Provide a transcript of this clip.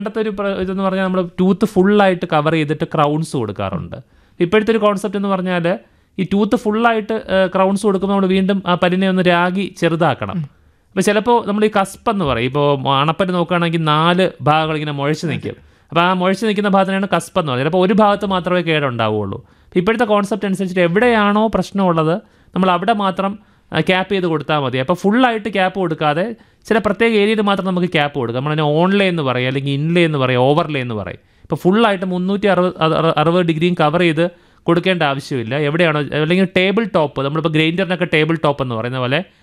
പണ്ടത്തെ ഒരു പ്ര- ഇതെന്ന് പറഞ്ഞാൽ നമ്മൾ ടൂത്ത് ഫുള്ളായിട്ട് കവർ ചെയ്തിട്ട് ക്രൗൺസ് കൊടുക്കാറുണ്ട് ഇപ്പോഴത്തെ ഒരു കോൺസെപ്റ്റ് എന്ന് പറഞ്ഞാൽ ഈ ടൂത്ത് ഫുള്ളായിട്ട് ക്രൗൺസ് കൊടുക്കുമ്പോൾ നമ്മൾ വീണ്ടും ആ പല്ലിനെ ഒന്ന് രാഗി ചെറുതാക്കണം അപ്പോൾ ചിലപ്പോൾ നമ്മൾ ഈ കസ്പ് എന്ന് പറയും ഇപ്പോൾ അണപ്പല്ല് നോക്കുകയാണെങ്കിൽ നാല് ഭാഗങ്ങൾ ഇങ്ങനെ മുഴച്ച് നിൽക്കും അപ്പോൾ ആ മുഴച്ച് നിൽക്കുന്ന ഭാഗത്തിനാണ് കസ്പ് എന്ന് പറയുന്നത് ചിലപ്പോൾ ഒരു ഭാഗത്ത് മാത്രമേ കേടുണ്ടാവുകയുള്ളൂ അപ്പോൾ ഇപ്പോഴത്തെ കോൺസെപ്റ്റ് അനുസരിച്ചിട്ട് എവിടെയാണോ പ്രശ്നമുള്ളത് നമ്മൾ അവിടെ മാത്രം ക്യാപ്പ് ചെയ്ത് കൊടുത്താൽ മതി അപ്പോൾ ഫുള്ളായിട്ട് ക്യാപ്പ് കൊടുക്കാതെ ചില പ്രത്യേക ഏരിയയിൽ മാത്രം നമുക്ക് ക്യാപ്പ് കൊടുക്കാം നമ്മളതിനെ ഓൺലേ എന്ന് പറയും അല്ലെങ്കിൽ ഇൻലേ എന്ന് പറയും ഓവർലേ എന്ന് പറയും ഇപ്പോൾ ഫുള്ളായിട്ട് മുന്നൂറ്റി അറുപത് അറു- അറുപത് ഡിഗ്രിയും കവർ ചെയ്ത് കൊടുക്കേണ്ട ആവശ്യമില്ല എവിടെയാണോ അല്ലെങ്കിൽ ടേബിൾ ടോപ്പ് നമ്മളിപ്പോൾ ഗ്രൈൻഡറിനൊക്കെ ടേബിൾ ടോപ്പ് എന്ന് പറയുന്ന പോലെ